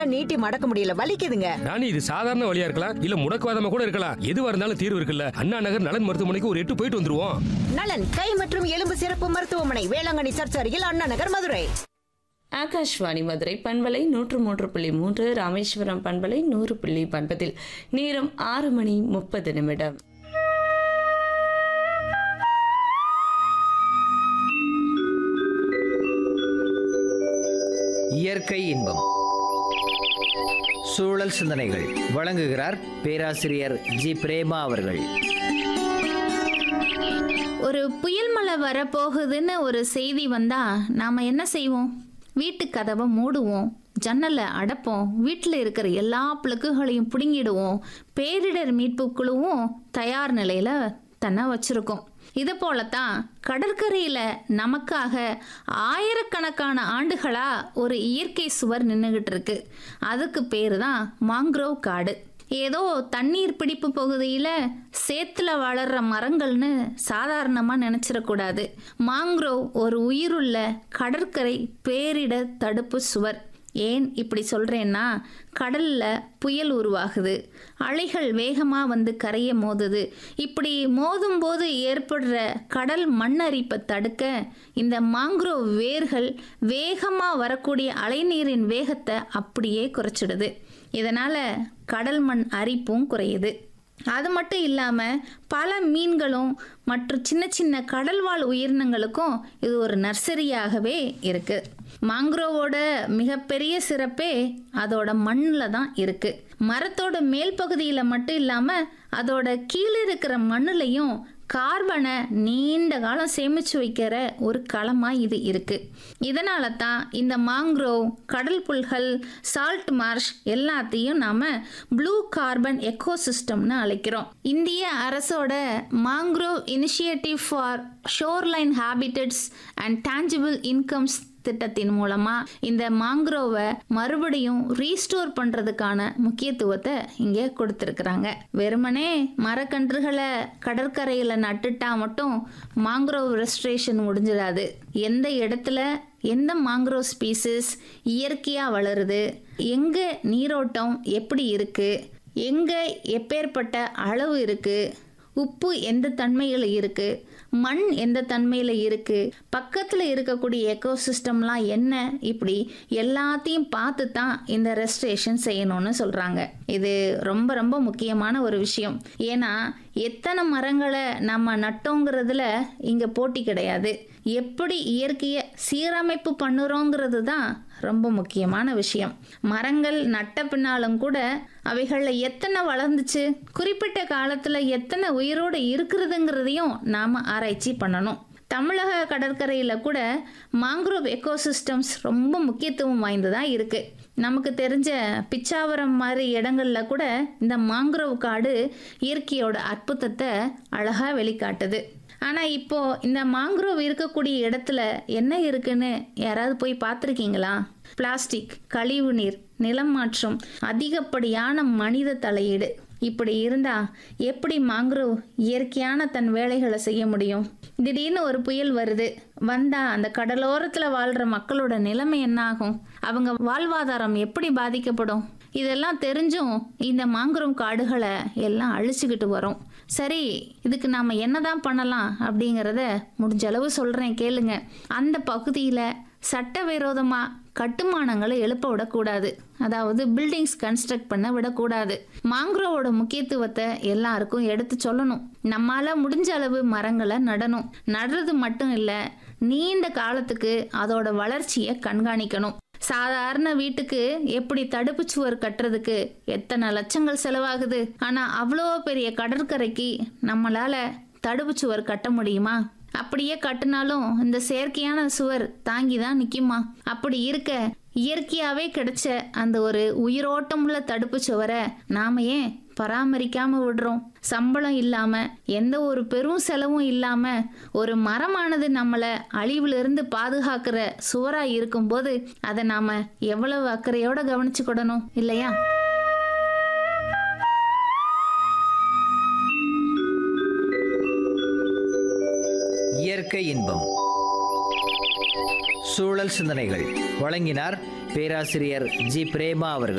நீட்டி மடக்க முடியல வலிக்குதுங்க ராணி இது சாதாரண வழியா இருக்கலாம் இல்ல முடக்குவாதமா கூட இருக்கலாம் எதுவா இருந்தாலும் தீர்வு இருக்குல்ல அண்ணா நகர் நலன் மருத்துவமனைக்கு ஒரு எட்டு போயிட்டு வந்துருவோம் நலன் கை மற்றும் எலும்பு சிறப்பு மருத்துவமனை வேளாங்கண்ணி சர்ச் அருகில் அண்ணா நகர் மதுரை ஆகாஷ்வாணி மதுரை பண்பலை நூற்று மூன்று புள்ளி மூன்று ராமேஸ்வரம் பண்பலை நூறு புள்ளி பண்பதில் நேரம் ஆறு மணி முப்பது நிமிடம் இயற்கை இன்பம் சூழல் சிந்தனைகள் வழங்குகிறார் பேராசிரியர் ஜி பிரேமா அவர்கள் ஒரு புயல் மழை வரப்போகுதுன்னு ஒரு செய்தி வந்தா நாம என்ன செய்வோம் வீட்டு கதவை மூடுவோம் ஜன்னலை அடைப்போம் வீட்டில் இருக்கிற எல்லா பிளக்குகளையும் பிடுங்கிடுவோம் பேரிடர் மீட்பு குழுவும் தயார் நிலையில தன்னை வச்சிருக்கோம் இது போலத்தான் கடற்கரையில நமக்காக ஆயிரக்கணக்கான ஆண்டுகளா ஒரு இயற்கை சுவர் நின்றுகிட்டு இருக்கு அதுக்கு பேரு தான் மாங்க்ரோவ் காடு ஏதோ தண்ணீர் பிடிப்பு பகுதியில் சேத்துல வளர்ற மரங்கள்னு சாதாரணமாக நினச்சிடக்கூடாது மாங்க்ரோவ் ஒரு உயிருள்ள கடற்கரை பேரிடர் தடுப்பு சுவர் ஏன் இப்படி சொல்கிறேன்னா கடலில் புயல் உருவாகுது அலைகள் வேகமாக வந்து கரைய மோதுது இப்படி மோதும்போது ஏற்படுற கடல் மண்ணரிப்பை தடுக்க இந்த மாங்க்ரோவ் வேர்கள் வேகமாக வரக்கூடிய அலைநீரின் வேகத்தை அப்படியே குறைச்சிடுது இதனால் கடல் மண் அரிப்பும் குறையுது அது மட்டும் இல்லாமல் பல மீன்களும் மற்றும் சின்ன சின்ன கடல்வாழ் உயிரினங்களுக்கும் இது ஒரு நர்சரியாகவே இருக்குது மாங்க்ரோவோட மிகப்பெரிய சிறப்பே அதோட மண்ணில் தான் இருக்குது மரத்தோட மேல் பகுதியில் மட்டும் இல்லாமல் அதோட கீழே இருக்கிற மண்ணுலையும் கார்பனை நீண்ட காலம் சேமிச்சு வைக்கிற ஒரு களமாக இது இருக்கு இதனால தான் இந்த மாங்க்ரோவ் கடல் புல்கள் சால்ட் மார்ஷ் எல்லாத்தையும் நாம ப்ளூ கார்பன் எக்கோசிஸ்டம்னு அழைக்கிறோம் இந்திய அரசோட mangrove initiative for shoreline habitats and tangible incomes திட்டத்தின் மூலமா இந்த மாங்க்ரோவை மறுபடியும் ரீஸ்டோர் பண்றதுக்கான முக்கியத்துவத்தை இங்கே கொடுத்துருக்குறாங்க வெறுமனே மரக்கன்றுகளை கடற்கரையில் நட்டுட்டா மட்டும் மாங்க்ரோவ் ரெஸ்ட்ரேஷன் முடிஞ்சிடாது எந்த இடத்துல எந்த மாங்க்ரோவ் ஸ்பீசிஸ் இயற்கையாக வளருது எங்கே நீரோட்டம் எப்படி இருக்கு எங்கே எப்பேற்பட்ட அளவு இருக்கு உப்பு எந்த தன்மையில் இருக்கு மண் எந்த தன்மையில் இருக்கு பக்கத்தில் இருக்கக்கூடிய எக்கோசிஸ்டம்லாம் என்ன இப்படி எல்லாத்தையும் பார்த்து தான் இந்த ரெஸ்ட்ரேஷன் செய்யணும்னு சொல்கிறாங்க இது ரொம்ப ரொம்ப முக்கியமான ஒரு விஷயம் ஏன்னா எத்தனை மரங்களை நம்ம நட்டோங்கிறதுல இங்கே போட்டி கிடையாது எப்படி இயற்கையை சீரமைப்பு பண்ணுறோங்கிறது தான் ரொம்ப முக்கியமான விஷயம் மரங்கள் நட்ட பின்னாலும் கூட அவைகளில் எத்தனை வளர்ந்துச்சு குறிப்பிட்ட காலத்தில் எத்தனை உயிரோடு இருக்கிறதுங்கிறதையும் நாம் ஆராய்ச்சி பண்ணணும் தமிழக கடற்கரையில் கூட மாங்க்ரோவ் எக்கோசிஸ்டம்ஸ் ரொம்ப முக்கியத்துவம் வாய்ந்ததாக இருக்குது நமக்கு தெரிஞ்ச பிச்சாவரம் மாதிரி இடங்கள்ல கூட இந்த மாங்க்ரோவ் காடு இயற்கையோட அற்புதத்தை அழகாக வெளிக்காட்டுது ஆனால் இப்போ இந்த மாங்க்ரோவ் இருக்கக்கூடிய இடத்துல என்ன இருக்குன்னு யாராவது போய் பார்த்துருக்கீங்களா பிளாஸ்டிக் கழிவு நீர் நிலம் மாற்றம் அதிகப்படியான மனித தலையீடு இப்படி இருந்தா எப்படி மாங்க்ரோவ் இயற்கையான தன் வேலைகளை செய்ய முடியும் திடீர்னு ஒரு புயல் வருது வந்தா அந்த கடலோரத்துல வாழ்ற மக்களோட நிலைமை என்ன ஆகும் அவங்க வாழ்வாதாரம் எப்படி பாதிக்கப்படும் இதெல்லாம் தெரிஞ்சும் இந்த மாங்குரம் காடுகளை எல்லாம் அழிச்சுக்கிட்டு வரோம் சரி இதுக்கு நாம் என்னதான் பண்ணலாம் அப்படிங்கிறத முடிஞ்ச அளவு சொல்கிறேன் கேளுங்க அந்த பகுதியில் சட்டவிரோதமாக கட்டுமானங்களை எழுப்ப விடக்கூடாது அதாவது பில்டிங்ஸ் கன்ஸ்ட்ரக்ட் பண்ண விடக்கூடாது மாங்க்ரோவோட முக்கியத்துவத்தை எல்லாருக்கும் எடுத்து சொல்லணும் நம்மால முடிஞ்ச அளவு மரங்களை நடணும் நடுறது மட்டும் இல்லை நீண்ட காலத்துக்கு அதோட வளர்ச்சியை கண்காணிக்கணும் சாதாரண வீட்டுக்கு எப்படி தடுப்பு சுவர் கட்டுறதுக்கு எத்தனை லட்சங்கள் செலவாகுது ஆனா அவ்வளோ பெரிய கடற்கரைக்கு நம்மளால தடுப்பு சுவர் கட்ட முடியுமா அப்படியே கட்டினாலும் இந்த செயற்கையான சுவர் தாங்கி தான் நிற்குமா அப்படி இருக்க இயற்கையாகவே கிடைச்ச அந்த ஒரு உயிரோட்டமுள்ள தடுப்பு சுவரை நாம ஏன் பராமரிக்காம விடுறோம் சம்பளம் இல்லாம எந்த ஒரு பெரும் செலவும் இல்லாம ஒரு மரமானது நம்மளை அழிவிலிருந்து பாதுகாக்கிற சுவரா இருக்கும்போது அதை நாம எவ்வளவு அக்கறையோட கவனிச்சுக்கிடணும் இல்லையா இயற்கை இன்பம் சூழல் சிந்தனைகள் வழங்கினார் பேராசிரியர் ஜி பிரேமா அவர்கள்